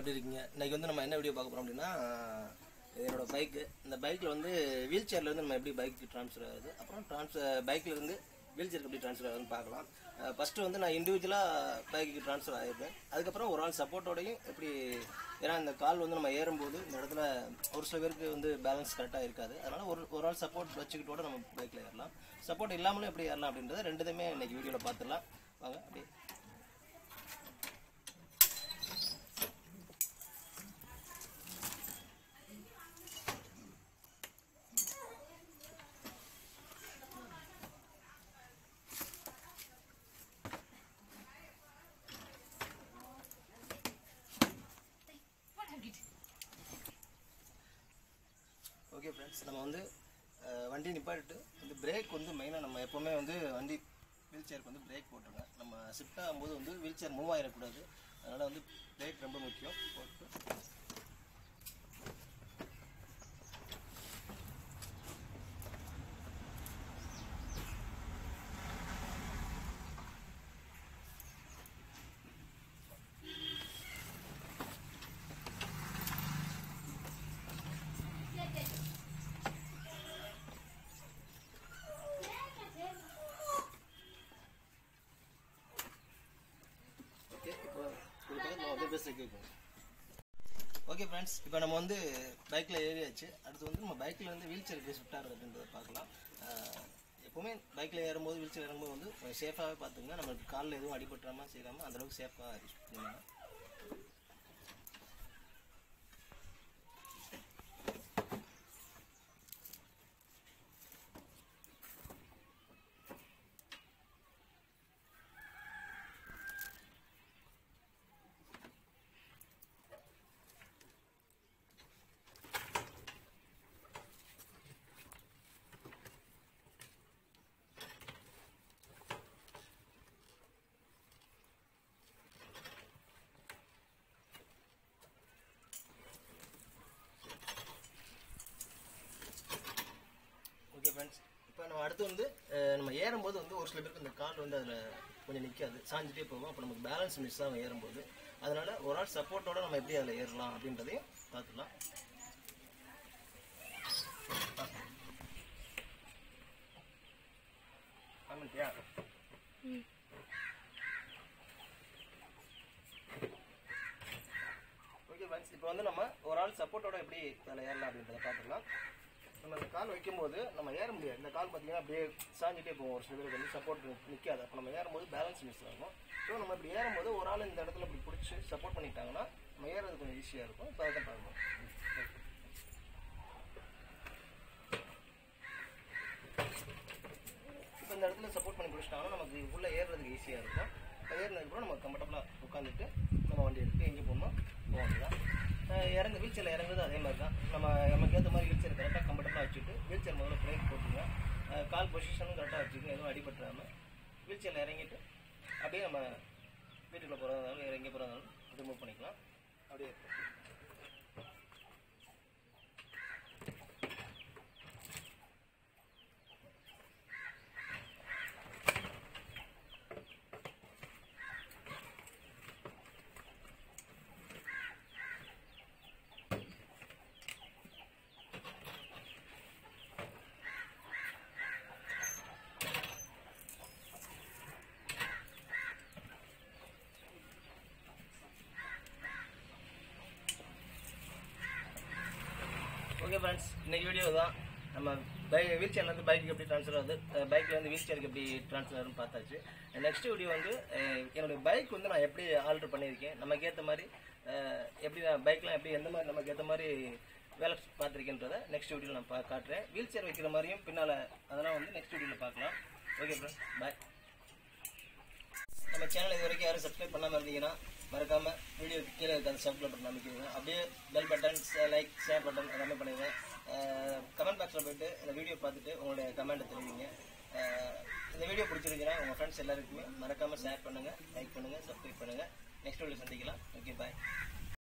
எப்படி இருக்கீங்க இன்னைக்கு வந்து நம்ம என்ன வீடியோ பார்க்க போறோம் அப்படின்னா இது என்னோட பைக்கு இந்த பைக்கில் வந்து வீல் சேர்ல இருந்து நம்ம எப்படி பைக்கு ட்ரான்ஸ்ஃபர் ஆகுது அப்புறம் ட்ரான்ஸ்ஃபர் பைக்கில் இருந்து வீல் சேருக்கு எப்படி ட்ரான்ஸ்ஃபர் ஆகுதுன்னு பார்க்கலாம் ஃபர்ஸ்ட் வந்து நான் இண்டிவிஜுவலாக பைக்கு ட்ரான்ஸ்ஃபர் ஆகிருப்பேன் அதுக்கப்புறம் ஒரு ஆள் சப்போர்ட்டோடையும் எப்படி ஏன்னா இந்த கால் வந்து நம்ம ஏறும்போது இந்த இடத்துல ஒரு சில பேருக்கு வந்து பேலன்ஸ் கரெக்டாக இருக்காது அதனால ஒரு ஒரு ஆள் சப்போர்ட் வச்சுக்கிட்டோட நம்ம பைக்கில் ஏறலாம் சப்போர்ட் இல்லாமலும் எப்படி ஏறலாம் அப்படின்றத ரெண்டுதுமே இன்னைக்கு வீடியோவில் பார்த்துடலாம் வாங்க அப்படியே ஓகே ஃப்ரெண்ட்ஸ் நம்ம வந்து அஹ், வண்டி நிப்பாட்டிட்டு வந்து பிரேக் வந்து மெயினாக நம்ம எப்போவுமே வந்து வண்டி வீல் சேருக்கு வந்து பிரேக் போட்டுருங்க நம்ம ஷிஃப்ட் ஆகும்போது வந்து வீல் சேர் மூவ் ஆகிடக்கூடாது அதனால் வந்து பிரேக் ரொம்ப முக்கியம் போட்டு ஓகே இப்போ இது பக்கத்தில் நம்ம அப்படியே பேச கேட்கும் ஓகே ஃப்ரெண்ட்ஸ் இப்போ நம்ம வந்து பைக்கில் ஏறியாச்சு அடுத்து வந்து நம்ம பைக்கில் வந்து வீல் சேர் எப்படி ஷிஃப்ட் ஆகுது அப்படின்றத பார்க்கலாம் அஹ், எப்போவுமே பைக்கில் ஏறும்போது வீல் சேர் இறங்கும்போது வந்து சேஃபாகவே பார்த்துங்க நம்மளுக்கு காலில் எதுவும் அடிபட்டுறாமல் செய்யாமல் அந்தளவுக்கு சேஃபாக ஷிஃப்ட் பண்ணுங்க ஓகே ஃப்ரெண்ட்ஸ் இப்போ நம்ம அடுத்து வந்து அஹ், நம்ம ஏறும்போது வந்து ஒரு சில பேருக்கு இந்த கால் வந்து அதில் கொஞ்சம் நிற்காது சாஞ்சிட்டே போகும் அப்போ நமக்கு பேலன்ஸ் மிஸ் ஆகும் ஏறும்போது அதனால ஒரு ஆள் சப்போர்ட்டோட நம்ம எப்படி அதில் ஏறலாம் அப்படின்றதையும் பார்த்துக்கலாம் ஆமாட்டியா ஓகே ஃப்ரெண்ட்ஸ் இப்போ வந்து நம்ம ஒரு ஆள் சப்போர்ட்டோட எப்படி அதில் ஏறலாம் அப்படின்றத பார்த்துக்கலாம் நம்ம இந்த கால் வைக்கும்போது நம்ம ஏற முடியாது இந்த கால் பார்த்தீங்கன்னா அப்படியே சாஞ்சிட்டே போகும் ஒரு சில பேருக்கு வந்து சப்போர்ட் நிற்காது அப்போ நம்ம ஏறும்போது பேலன்ஸ் மிஸ் ஆகும் ஸோ நம்ம இப்படி ஏறும்போது ஒரு ஆள் இந்த இடத்துல இப்படி பிடிச்சி சப்போர்ட் பண்ணிட்டாங்கன்னா நம்ம ஏறது கொஞ்சம் ஈஸியாக இருக்கும் இப்போ அதை பார்க்கணும் இப்போ இந்த இடத்துல சப்போர்ட் பண்ணி பிடிச்சிட்டாங்கன்னா நமக்கு உள்ள ஏறுறதுக்கு ஈஸியாக இருக்கும் இப்போ ஏறினதுக்கப்புறம் நம்ம கம்ஃபர்டபுளாக உட்காந்துட்டு நம்ம வண்டி எடுத்து எங்கே போகணுமோ போக வேண்டியதான் அஹ் இறங்கு வீல் சேரில் இறங்குறது அதே மாதிரி தான் நம்ம நமக்கு ஏற்ற மாதிரி வீல் சேர் கரெக்டாக கம்ஃபர்டபுளாக வச்சுட்டு வீல் சேர் முதல்ல பிரேக் போட்டுங்க அஹ் கால் பொசிஷனும் கரெக்டாக வச்சுக்கோங்க எதுவும் அடிபட்டுறாமல் வீல் சேரில் இறங்கிட்டு அப்படியே நம்ம வீட்டுக்குள்ளே போகிறதாலும் வேறு எங்கே போகிறதாலும் ரிமூவ் பண்ணிக்கலாம் அப்படியே ஓகே ஃப்ரெண்ட்ஸ் இன்னைக்கு வீடியோ தான் நம்ம பை வீல் சேர்லேருந்து பைக்கு எப்படி ட்ரான்ஸ்ஃபர் ஆகுது பைக்லேருந்து வீல் சேருக்கு எப்படி ட்ரான்ஸ்ஃபர் ஆகுதுன்னு பார்த்தாச்சு நெக்ஸ்ட் வீடியோ வந்து அஹ், என்னுடைய பைக் வந்து நான் எப்படி ஆல்ட்ரு பண்ணியிருக்கேன் நமக்கு ஏற்ற மாதிரி அஹ், எப்படி நான் பைக்லாம் எப்படி எந்த மாதிரி நமக்கு ஏற்ற மாதிரி வேலை பார்த்துருக்கேன்றதை நெக்ஸ்ட் வீடியோவில் நான் பா காட்டுறேன் வீல் சேர் வைக்கிற மாதிரியும் பின்னால் அதெல்லாம் வந்து நெக்ஸ்ட் வீடியோவில் பார்க்கலாம் ஓகே ஃப்ரெண்ட்ஸ் பாய் நம்ம சேனல் இது வரைக்கும் யாரும் சப்ஸ்கிரைப் பண்ணாமல் இருந்தீங்கன்னா மறக்காம வீடியோ கீழே இருக்க சப்ஸ்கிரைப் பட்டன் அமைக்கிறீங்க அப்படியே bell button like share button எல்லாமே பண்ணுங்க கமெண்ட் பாக்ஸில் போயிட்டு இந்த வீடியோ பார்த்துட்டு உங்களுடைய கமெண்ட் தெரிவிங்க அஹ் இந்த வீடியோ பிடிச்சிருந்துச்சுன்னா உங்கள் ஃப்ரெண்ட்ஸ் எல்லாருக்குமே மறக்காம ஷேர் பண்ணுங்க லைக் பண்ணுங்க சப்ஸ்கிரைப் பண்ணுங்க நெக்ஸ்ட் வீடியோ சந்திக்கலாம் ஓகே பாய்